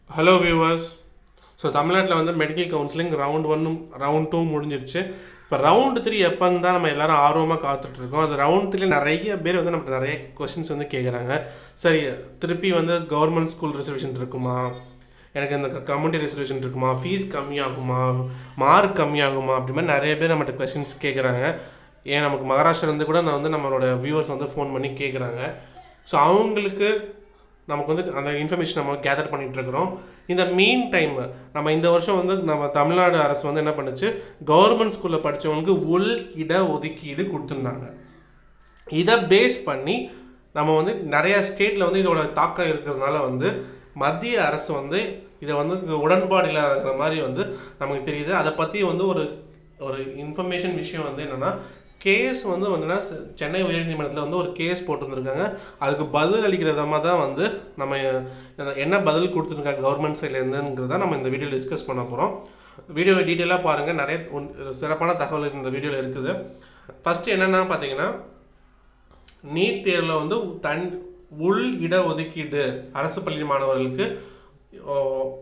hello viewers so தமிழ்நாட்டில் வந்து medical counselling round ஒன்னும் ரவுண்ட் டூ முடிஞ்சிருச்சு இப்போ ரவுண்ட் த்ரீ எப்போன்னு தான் நம்ம எல்லாரும் ஆர்வமாக காத்துட்ருக்கோம் அந்த ரவுண்ட் த்ரீல நிறைய பேர் வந்து நமக்கு நிறைய கொஷின்ஸ் வந்து கேட்குறாங்க சரி திருப்பி வந்து கவர்மெண்ட் ஸ்கூல் ரிசர்வேஷன் இருக்குமா எனக்கு இந்த கம்யூனிட்டி ரிசர்வேஷன் இருக்குமா ஃபீஸ் கம்மியாகுமா மார்க் கம்மியாகுமா அப்படி மாதிரி நிறைய பேர் நம்மகிட்ட கொஷின்ஸ் கேட்குறாங்க ஏன் நமக்கு மகாராஷ்டிராலேருந்து கூட நான் வந்து நம்மளோட வியூவர்ஸ் வந்து ஃபோன் பண்ணி கேட்குறாங்க ஸோ அவங்களுக்கு நமக்கு வந்து அந்த இன்ஃபர்மேஷன் நம்ம கேதர் பண்ணிட்டு இருக்கிறோம் இந்த மீன் டைம் நம்ம இந்த வருஷம் வந்து நம்ம தமிழ்நாடு அரசு வந்து என்ன பண்ணுச்சு கவர்மெண்ட் ஸ்கூலில் படித்தவங்களுக்கு உள் இட ஒதுக்கீடு கொடுத்துருந்தாங்க இதை பேஸ் பண்ணி நம்ம வந்து நிறைய ஸ்டேட்டில் வந்து இதோட தாக்கம் இருக்கிறதுனால வந்து மத்திய அரசு வந்து இதை வந்து உடன்பாடு இல்லாத மாதிரி வந்து நமக்கு தெரியுது அதை பற்றி வந்து ஒரு ஒரு இன்ஃபர்மேஷன் விஷயம் வந்து என்னென்னா கேஸ் வந்து வந்துன்னா சென்னை உயர்நீதிமன்றத்தில் வந்து ஒரு கேஸ் போட்டிருந்துருக்காங்க அதுக்கு பதில் அளிக்கிற விதமாக தான் வந்து நம்ம என்ன பதில் கொடுத்துருக்காங்க கவர்மெண்ட் சைட்லேருந்துங்கிறத நம்ம இந்த வீடியோவில் டிஸ்கஸ் பண்ண போகிறோம் வீடியோ டீட்டெயிலாக பாருங்கள் நிறைய உன்- சிறப்பான தகவல் இந்த வீடியோவில் இருக்குது ஃபஸ்ட்டு என்னென்னா பார்த்தீங்கன்னா நீட் தேர்வில் வந்து தன் உள் இட ஒதுக்கீடு அரசு பள்ளி மாணவர்களுக்கு ஓ,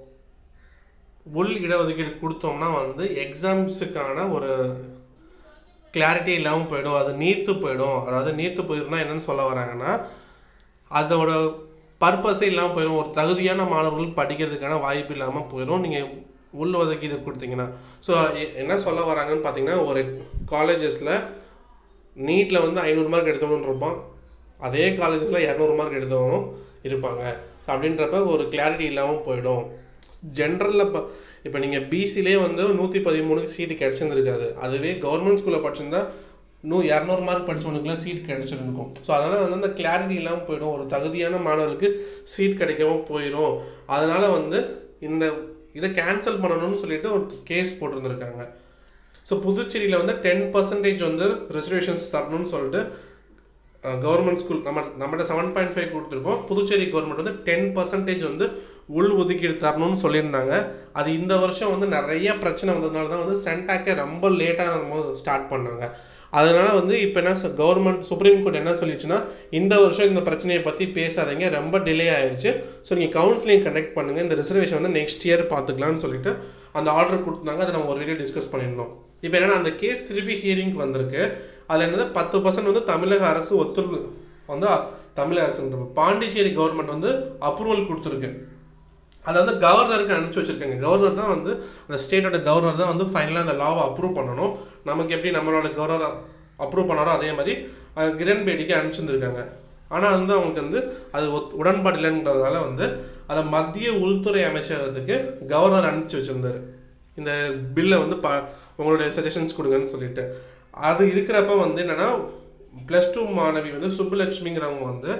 உள் இட ஒதுக்கீடு கொடுத்தோம்னா வந்து எக்ஸாம்ஸுக்கான ஒரு கிளாரிட்டி இல்லாமல் போயிடும் அது நீர்த்து போயிடும் அதாவது நீர்த்து போயிருந்தா என்னன்னு சொல்ல வராங்கன்னா அதோட பர்பஸே இல்லாமல் போயிடும் ஒரு தகுதியான மாணவர்கள் படிக்கிறதுக்கான வாய்ப்பு இல்லாமல் போயிடும் நீங்கள் உள் ஒதுக்கீடு கொடுத்தீங்கன்னா ஸோ என்ன சொல்ல வராங்கன்னு பார்த்தீங்கன்னா ஒரு காலேஜஸில் நீட்டில் வந்து ஐநூறு மார்க் எடுத்தவனும் இருப்பான் அதே காலேஜஸில் இரநூறு மார்க் எடுத்தவனும் இருப்பாங்க ஸோ அப்படின்றப்ப ஒரு கிளாரிட்டி இல்லாமல் போயிடும் ஜென்ரலில் இப்போ இப்போ நீங்கள் பிசிலே வந்து நூற்றி பதிமூணுக்கு சீட்டு கிடச்சிருந்துருக்காது அதுவே கவர்மெண்ட் ஸ்கூலில் படிச்சிருந்தா நூ இரநூறு மார்க் படிச்சவனுக்குலாம் சீட் கிடைச்சிருக்கும் ஸோ அதனால் வந்து அந்த கிளாரிட்டி இல்லாமல் போயிடும் ஒரு தகுதியான மாணவருக்கு சீட் கிடைக்காம போயிடும் அதனால் வந்து இந்த இதை கேன்சல் பண்ணணும்னு சொல்லிட்டு ஒரு கேஸ் போட்டிருந்துருக்காங்க ஸோ புதுச்சேரியில் வந்து டென் பர்சன்டேஜ் வந்து ரிசர்வேஷன்ஸ் தரணும்னு சொல்லிட்டு கவர்மெண்ட் ஸ்கூல் நம்ம நம்மகிட்ட செவன் பாயிண்ட் ஃபைவ் கொடுத்துருக்கோம் புதுச்சேரி கவர்மெண்ட் வந்து டென் பர்சன்டேஜ் வந்து உள் ஒதுக்கீடு தரணும்னு சொல்லியிருந்தாங்க அது இந்த வருஷம் வந்து நிறைய பிரச்சனை வந்ததுனால தான் வந்து சென்டாக்கே ரொம்ப லேட்டாக நம்ம ஸ்டார்ட் பண்ணாங்க அதனால வந்து இப்போ என்ன கவர்மெண்ட் சுப்ரீம் கோர்ட் என்ன சொல்லிடுச்சுன்னா இந்த வருஷம் இந்த பிரச்சனையை பற்றி பேசாதீங்க ரொம்ப டிலே ஆயிடுச்சு ஸோ நீங்கள் கவுன்சிலிங் கண்டக்ட் பண்ணுங்கள் இந்த ரிசர்வேஷன் வந்து நெக்ஸ்ட் இயர் பார்த்துக்கலாம்னு சொல்லிட்டு அந்த ஆர்டர் கொடுத்தாங்க அதை நம்ம ஒரு வீடியோ டிஸ்கஸ் பண்ணியிருந்தோம் இப்போ என்னன்னா அந்த கேஸ் திருப்பி ஹியரிங் வந்திருக்கு அதில் என்னது பத்து பர்சன்ட் வந்து தமிழக அரசு ஒத்துழைப்பு வந்து அ- தமிழக அரசு பாண்டிச்சேரி கவர்மெண்ட் வந்து அப்ரூவல் கொடுத்துருக்கு அதை வந்து கவர்னருக்கு அனுப்பிச்சி வச்சிருக்காங்க கவர்னர் தான் வந்து அந்த ஸ்டேட்டோட கவர்னர் தான் வந்து ஃபைனலாக அந்த லாவை அப்ரூவ் பண்ணணும் நமக்கு எப்படி நம்மளோட கவர்னர் அப்ரூவ் பண்ணாரோ அதே மாதிரி அஹ், கிரண் பேடிக்கு அனுப்பிச்சிருந்துருக்காங்க ஆனால் வந்து அவங்களுக்கு வந்து அது ஒத் உடன்பாடு இல்லைன்றதுனால வந்து அதை மத்திய உள்துறை அமைச்சகத்துக்கு கவர்னர் அனுப்பிச்சி வச்சிருந்தாரு இந்த பில்லை வந்து ப உங்களுடைய சஜஷன்ஸ் கொடுங்கன்னு சொல்லிட்டு அது இருக்கிறப்ப வந்து என்னன்னா ப்ளஸ் டூ மாணவி வந்து சுப்புலட்சுமிங்கிறவங்க வந்து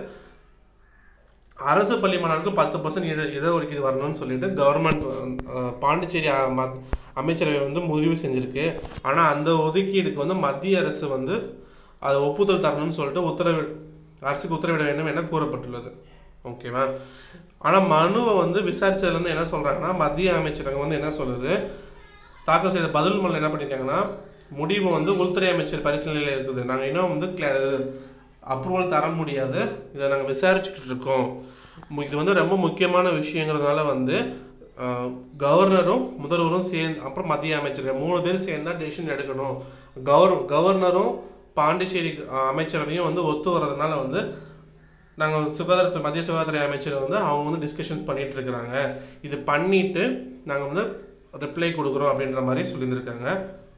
அரசு பள்ளி மாணவர்களுக்கு பத்து பர்சன்ட் இட இட ஒதுக்கீடு வரணும்னு சொல்லிட்டு கவர்மெண்ட் பாண்டிச்சேரி அ- ம- அமைச்சரவை வந்து முடிவு செஞ்சிருக்கு ஆனால் அந்த ஒதுக்கீடுக்கு வந்து மத்திய அரசு வந்து அது ஒப்புதல் தரணும்னு சொல்லிட்டு உத்தரவு அரசுக்கு உத்தரவிட வேண்டும் என கூறப்பட்டுள்ளது ஓகேவா ஆனால் மனுவை வந்து விசாரிச்சதுல இருந்து என்ன சொல்கிறாங்கன்னா மத்திய அமைச்சரகம் வந்து என்ன சொல்லுது தாக்கல் செய்த பதில் மனு என்ன பண்ணியிருக்காங்கன்னா முடிவு வந்து உள்துறை அமைச்சர் பரிசீலனையில் இருக்குது நாங்கள் இன்னும் வந்து அப்ரூவல் தர முடியாது இதை நாங்கள் விசாரிச்சுக்கிட்டு இருக்கோம் மு- இது வந்து ரொம்ப முக்கியமான விஷயங்கிறதுனால வந்து அஹ், கவர்னரும் முதல்வரும் சேர்ந்து அப்புறம் மத்திய அமைச்சர் மூணு பேர் சேர்ந்து தான் டெசிஷன் எடுக்கணும் கவர் கவர்னரும் பாண்டிச்சேரி அஹ், அமைச்சரவையும் வந்து ஒத்து வர்றதுனால வந்து நாங்கள் சுகாதாரத்துறை மத்திய சுகாதாரத்துறை அமைச்சர் வந்து அவங்க வந்து டிஸ்கஷன் பண்ணிட்டு இருக்கிறாங்க இது பண்ணிட்டு நாங்கள் வந்து ரிப்ளை கொடுக்குறோம் அப்படின்ற மாதிரி சொல்லியிருந்திருக்காங்க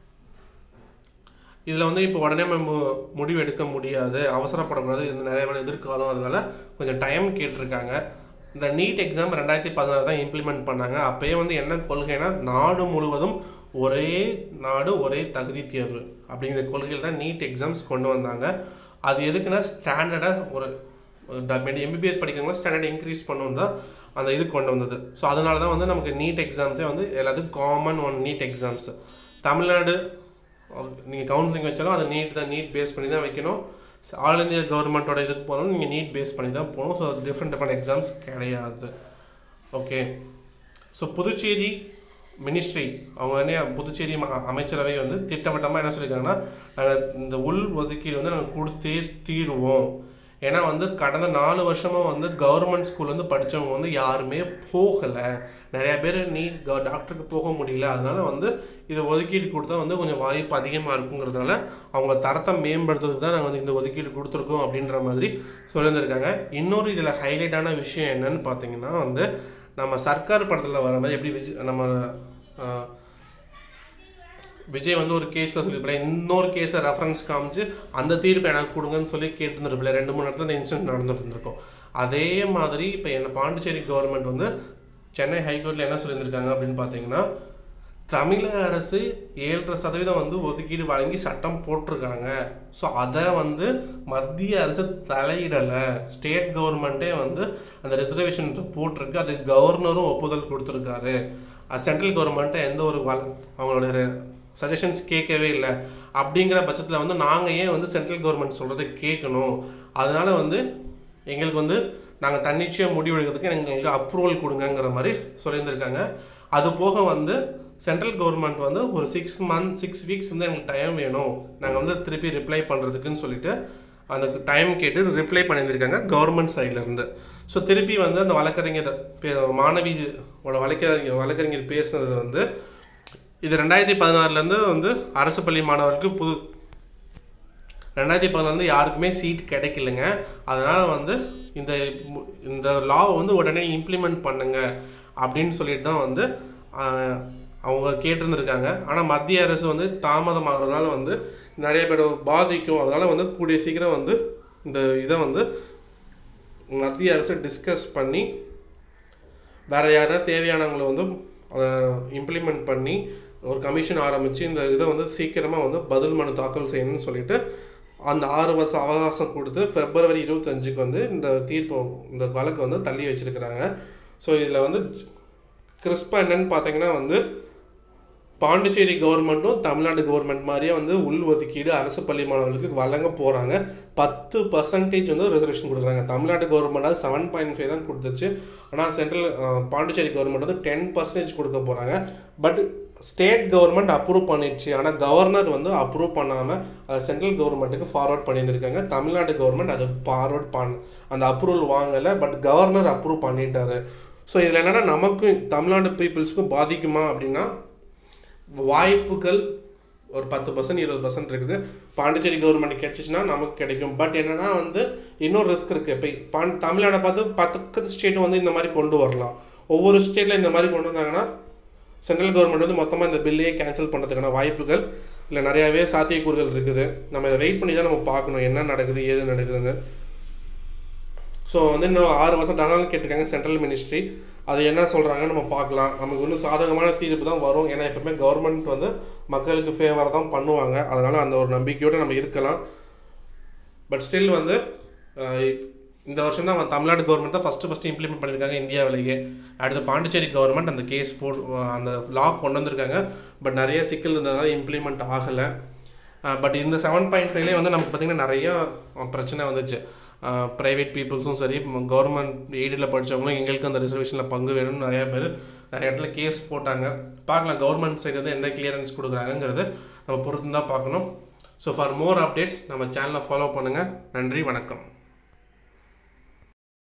இதில் வந்து இப்போ உடனே நம்ம முடிவு எடுக்க முடியாது அவசரப்படக்கூடாது இது நிறைய பேர் எதிர்காலம் அதனால கொஞ்சம் டைம் கேட்டிருக்காங்க இந்த நீட் எக்ஸாம் ரெண்டாயிரத்தி பதினாறு தான் இம்ப்ளிமெண்ட் பண்ணாங்க அப்பயே வந்து என்ன கொள்கைனா நாடு முழுவதும் ஒரே நாடு ஒரே தகுதி தேர்வு அப்படிங்கிற கொள்கையில் தான் நீட் எக்ஸாம்ஸ் கொண்டு வந்தாங்க அது எதுக்குன்னா ஸ்டாண்டர்டாக ஒரு எம்பிபிஎஸ் படிக்கிறவங்க ஸ்டாண்டர்ட் இன்க்ரீஸ் பண்ணணும் தான் அந்த இது கொண்டு வந்தது ஸோ அதனால தான் வந்து நமக்கு நீட் எக்ஸாம்ஸே வந்து எல்லாத்துக்கும் common one NEET exams Tamil Nadu நீங்கள் கவுன்சிலிங் வச்சாலும் அதை நீட் தான் நீட் பேஸ் பண்ணி தான் வைக்கணும் ஆல் இந்தியா கவர்மெண்ட்டோட இதுக்கு போகணும் நீங்கள் நீட் பேஸ் பண்ணி தான் போகணும் ஸோ டிஃப்ரெண்ட் டிஃப்ரெண்ட் எக்ஸாம்ஸ் கிடையாது ஓகே ஸோ புதுச்சேரி மினிஸ்ட்ரி அவங்க வந்து புதுச்சேரி ம- அமைச்சரவை வந்து திட்டவட்டமாக என்ன சொல்லியிருக்காங்கன்னா நாங்கள் இந்த உள் ஒதுக்கீடு வந்து நாங்கள் கொடுத்தே தீருவோம் ஏன்னா வந்து கடந்த நாலு வருஷமாக வந்து கவர்மெண்ட் ஸ்கூல் வந்து படித்தவங்க வந்து யாருமே போகலை நிறையா பேர் நீ டாக்டருக்கு போக முடியல அதனால வந்து இது ஒதுக்கீடு கொடுத்தா வந்து கொஞ்சம் வாய்ப்பு அதிகமாக இருக்குங்கிறதுனால அவங்க தரத்தை மேம்படுத்துறதுக்கு தான் நாங்கள் வந்து இந்த ஒதுக்கீடு கொடுத்துருக்கோம் அப்படின்ற மாதிரி சொல்லியிருந்திருக்காங்க இன்னொரு இதில் ஹைலைட்டான விஷயம் என்னன்னு பார்த்தீங்கன்னா வந்து நம்ம சர்க்கார் படத்தில் வர மாதிரி எப்படி விஜய் நம்ம ஆஹ், விஜய் வந்து ஒரு கேஸில் சொல்லியிருப்பில்ல இன்னொரு கேஸை ரெஃபரன்ஸ் காமிச்சு அந்த தீர்ப்பு எனக்கு கொடுங்கன்னு சொல்லி கேட்டுருந்துருப்பில்ல ரெண்டு மூணு இடத்துல இந்த இன்சிடென்ட் நடந்துட்டு இருந்திருக்கும் அதே மாதிரி இப்போ என்ன பாண்டிச்சேரி கவர்மெண்ட் வந்து சென்னை ஹைகோர்ட்டில் என்ன சொல்லியிருந்திருக்காங்க அப்படின்னு பார்த்தீங்கன்னா தமிழக அரசு ஏழரை சதவீதம் வந்து ஒதுக்கீடு வழங்கி சட்டம் போட்டிருக்காங்க ஸோ அதை வந்து மத்திய அரசு தலையிடலை ஸ்டேட் கவர்மெண்ட்டே வந்து அந்த ரிசர்வேஷன் போட்டிருக்கு அதுக்கு கவர்னரும் ஒப்புதல் கொடுத்துருக்காரு சென்ட்ரல் கவர்மெண்ட்டை எந்த ஒரு வள அவங்களோட சஜஷன்ஸ் கேட்கவே இல்லை அப்படிங்கிற பட்சத்தில் வந்து நாங்கள் ஏன் வந்து சென்ட்ரல் கவர்மெண்ட் சொல்கிறத கேட்கணும் அதனால வந்து எங்களுக்கு வந்து நாங்கள் தன்னிச்சையாக முடிவெடுக்கிறதுக்கு எங்களுக்கு அப்ரூவல் கொடுங்கங்கிற மாதிரி சொல்லியிருந்திருக்காங்க அது போக வந்து சென்ட்ரல் கவர்மெண்ட் வந்து ஒரு சிக்ஸ் மந்த் சிக்ஸ் வீக்ஸ் வந்து எங்களுக்கு டைம் வேணும் நாங்கள் வந்து திருப்பி ரிப்ளை பண்ணுறதுக்குன்னு சொல்லிட்டு அந்த டைம் கேட்டு ரிப்ளை பண்ணியிருந்திருக்காங்க கவர்மெண்ட் சைட்லேருந்து ஸோ திருப்பி வந்து அந்த வழக்கறிஞர் பே மாணவியோட வழக்கறிஞர் வழக்கறிஞர் பேசுனது வந்து இது ரெண்டாயிரத்தி பதினாறுலேருந்து வந்து அரசு பள்ளி மாணவர்களுக்கு புது ரெண்டாயிரத்தி பதினாலு யாருக்குமே சீட் கிடைக்கலங்க அதனால் வந்து இந்த மு- இந்த லாவை வந்து உடனே இம்ப்ளிமெண்ட் பண்ணுங்க அப்படின்னு சொல்லிட்டு தான் வந்து ஆஹ், அவங்க கேட்டிருந்திருக்காங்க ஆனால் மத்திய அரசு வந்து தாமதமாகறதுனால வந்து நிறைய பேர் பாதிக்கும் அதனால் வந்து கூடிய சீக்கிரம் வந்து இந்த இதை வந்து மத்திய அரசு டிஸ்கஸ் பண்ணி வேறு யாராவது தேவையானவங்களை வந்து இம்ப்ளிமெண்ட் பண்ணி ஒரு கமிஷன் ஆரம்பித்து இந்த இதை வந்து சீக்கிரமாக வந்து பதில் மனு தாக்கல் செய்யணும்னு சொல்லிட்டு அந்த ஆறு வருஷம் அவகாசம் கொடுத்து பிப்ரவரி இருபத்தஞ்சுக்கு வந்து இந்த தீர்ப்பு இந்த வழக்கு வந்து தள்ளி வச்சிருக்கிறாங்க ஸோ இதில் வந்து கிறிஸ்பா என்னன்னு பார்த்தீங்கன்னா வந்து பாண்டிச்சேரி கவர்மெண்ட்டும் தமிழ்நாடு கவர்மெண்ட் மாதிரியே வந்து உள் ஒதுக்கீடு அரசு பள்ளி மாணவர்களுக்கு வழங்க போகிறாங்க பத்து பர்சன்டேஜ் வந்து ரிசர்வேஷன் கொடுக்குறாங்க Tamil Nadu government seven point five தான் கொடுத்துச்சு ஆனால் சென்ட்ரல் பாண்டிச்சேரி கவர்மெண்ட் வந்து டென் பர்சன்டேஜ் கொடுக்க போகிறாங்க பட் ஸ்டேட் கவர்மெண்ட் அப்ரூவ் பண்ணிடுச்சு ஆனால் கவர்னர் வந்து அப்ரூவ் பண்ணாமல் அதை சென்ட்ரல் கவர்மெண்ட்டுக்கு ஃபார்வர்ட் பண்ணியிருந்திருக்காங்க தமிழ்நாடு கவர்மெண்ட் அதை ஃபார்வர்ட் பண்ண அந்த அப்ரூவல் வாங்கலை பட் கவர்னர் அப்ரூவ் பண்ணிட்டாரு ஸோ இதில் என்னென்னா நமக்கு தமிழ்நாடு பீப்புள்ஸ்க்கும் பாதிக்குமா அப்படின்னா வாய்ப்புகள் ஒரு பத்து பர்சன்ட் இருபது பர்சன்ட் இருக்குது பாண்டிச்சேரி கவர்மெண்ட் கிடைச்சிச்சுன்னா நமக்கு கிடைக்கும் பட் என்னன்னா வந்து இன்னொரு ரிஸ்க் இருக்குது இப்போ பாண்ட் தமிழ்நாடை பார்த்து பக்கத்து ஸ்டேட்டும் வந்து இந்த மாதிரி கொண்டு வரலாம் ஒவ்வொரு ஸ்டேட்டில் இந்த மாதிரி கொண்டு வந்தாங்கன்னா சென்ட்ரல் கவர்மெண்ட் வந்து மொத்தமாக இந்த பில்லையே கேன்சல் பண்ணுறதுக்கான வாய்ப்புகள் இல்லை நிறையாவே சாத்தியக்கூறுகள் இருக்குது நம்ம இதை வெயிட் பண்ணி தான் நம்ம பார்க்கணும் என்ன நடக்குது ஏது நடக்குதுன்னு ஸோ வந்து இன்னும் ஆறு வருஷம் தகவல் கேட்டிருக்காங்க சென்ட்ரல் மினிஸ்ட்ரி அது என்ன சொல்கிறாங்கன்னு நம்ம பார்க்கலாம் நமக்கு இன்னும் சாதகமான தீர்ப்பு தான் வரும் ஏன்னா எப்பவுமே கவர்மெண்ட் வந்து மக்களுக்கு ஃபேவராக தான் பண்ணுவாங்க அதனால் அந்த ஒரு நம்பிக்கையோடு நம்ம இருக்கலாம் பட் ஸ்டில் வந்து அஹ், இப்- இந்த வருஷம் தான் அவங்க தமிழ்நாடு கவர்மெண்ட் தான் ஃபஸ்ட்டு ஃபஸ்ட்டு இம்ப்ளிமெண்ட் பண்ணியிருக்காங்க இந்தியாவிலேயே அடுத்து பாண்டிச்சேரி கவர்மெண்ட் அந்த கேஸ் போட் அந்த லா கொண்டு வந்திருக்காங்க பட் நிறைய சிக்கல் இருந்ததுனால இம்ப்ளிமெண்ட் ஆகலை பட் இந்த செவன் பாயிண்ட் ஃபைவ்லேயே வந்து நமக்கு பார்த்திங்கன்னா நிறைய அஹ், பிரச்சனை வந்துச்சு ப்ரைவேட் பீப்புள்ஸும் சரி கவர்மெண்ட் எய்டில் படித்தவங்களும் எங்களுக்கு அந்த ரிசர்வேஷனில் பங்கு வேணும்னு நிறைய பேர் நிறைய இடத்துல கேஸ் போட்டாங்க பார்க்கலாம் கவர்மெண்ட் சைடு வந்து எந்த கிளியரன்ஸ் கொடுக்குறாங்கங்கிறது நம்ம பொறுத்து தான் பார்க்கணும் ஸோ ஃபார் மோர் அப்டேட்ஸ் நம்ம சேனலை ஃபாலோ பண்ணுங்கள் நன்றி வணக்கம்